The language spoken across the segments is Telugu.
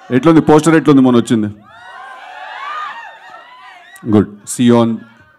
ఎట్లుంది పోస్టర్ ఎట్లుంది మొన్న వచ్చింది good see on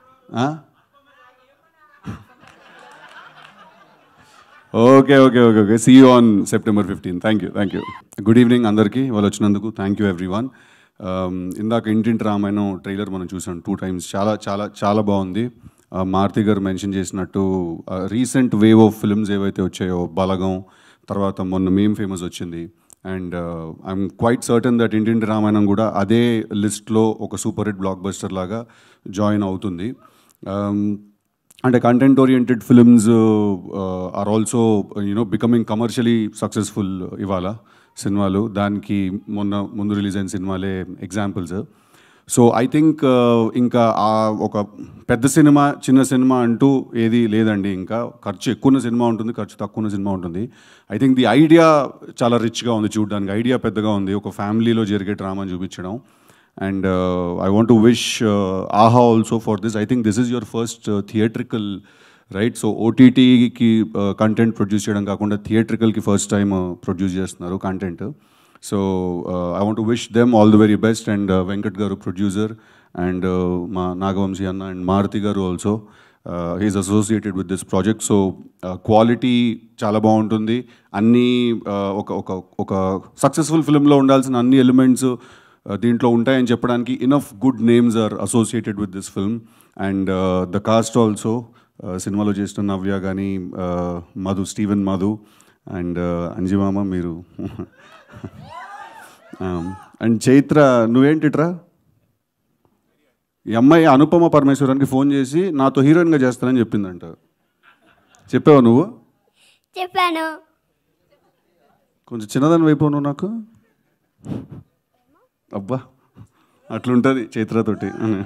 okay okay okay okay see on September fifteen thank you thank you good evening అందరికీ వాళ్ళు వచ్చినందుకు థ్యాంక్ యూ ఎవ్రీ వన్ ఇందాక ఇంటింటి రామాయణం ట్రైలర్ మనం చూసాం టూ టైమ్స్ చాలా చాలా చాలా బాగుంది Uh, మారుతి గారు మెన్షన్ చేసినట్టు రీసెంట్ వేవ్ ఆఫ్ ఫిల్మ్స్ ఏవైతే వచ్చాయో బలగం తర్వాత మొన్న మేం ఫేమస్ వచ్చింది and I'm quite certain that Intinti Ramayanam కూడా అదే లిస్ట్లో ఒక సూపర్ హిట్ బ్లాక్ బస్టర్ లాగా జాయిన్ అవుతుంది Um, అంటే content oriented films are also you know becoming commercially successful ఇవాళ సినిమాలు దానికి మొన్న ముందు రిలీజ్ అయిన సినిమాలే ఎగ్జాంపుల్స్ సో ఐ థింక్ ఇంకా ఆ ఒక పెద్ద సినిమా చిన్న సినిమా అంటూ ఏది లేదండి ఇంకా ఖర్చు ఎక్కువ ఉన్న సినిమా ఉంటుంది ఖర్చు తక్కువ ఉన్న సినిమా ఉంటుంది ఐ థింక్ ది ఐడియా చాలా రిచ్గా ఉంది చూడడానికి ఐడియా పెద్దగా ఉంది ఒక ఫ్యామిలీలో జరిగే డ్రామాని చూపించడం and I want to wish Aha also for this I think this is your first theatrical right so ఓటీటీకి కంటెంట్ ప్రొడ్యూస్ చేయడం కాకుండా థియేట్రికల్కి ఫస్ట్ టైం ప్రొడ్యూస్ చేస్తున్నారు content so I want to wish them all the very best and Venkat garu producer and మా నాగవంశీ అన్న and Maruthi garu also he is associated with this project so quality చాలా బాగుంటుంది అన్ని uh, ఒక ఒక ఒక సక్సెస్ఫుల్ ఫిల్మ్లో ఉండాల్సిన అన్ని ఎలిమెంట్స్ దీంట్లో ఉంటాయని చెప్పడానికి enough good names are associated with this film and the cast also సినిమాలో చేసిన నవ్య కానీ మధు స్టీవెన్ మధు అండ్ అంజిమామ మీరు అండ్ చైత్ర నువ్వేంటిట్రా ఈ అమ్మాయి అనుపమ పరమేశ్వరానికి ఫోన్ చేసి నాతో హీరోయిన్గా చేస్తానని చెప్పిందంట చెప్పావా నువ్వు చెప్పాను కొంచెం చిన్నదాని వైపు నువ్వు నాకు అబ్బా అట్లుంటుంది చైత్రతోటి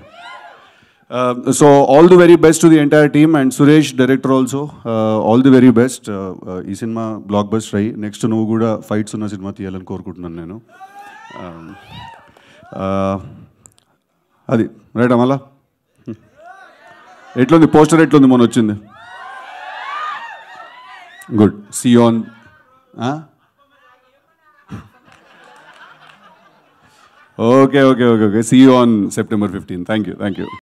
so all the very best to the entire team and Suresh director also all the very best ఈ సినిమా బ్లాక్ బస్టర్ అయ్యి నెక్స్ట్ నువ్వు కూడా ఫైట్స్ ఉన్న సినిమా తీయాలని కోరుకుంటున్నాను నేను Um, uh, అది రైట్ అమలా ఎట్లుంది పోస్టర్ ఎట్లుంది మొన్న వచ్చింది good see on okay okay okay okay see on September fifteen thank you thank you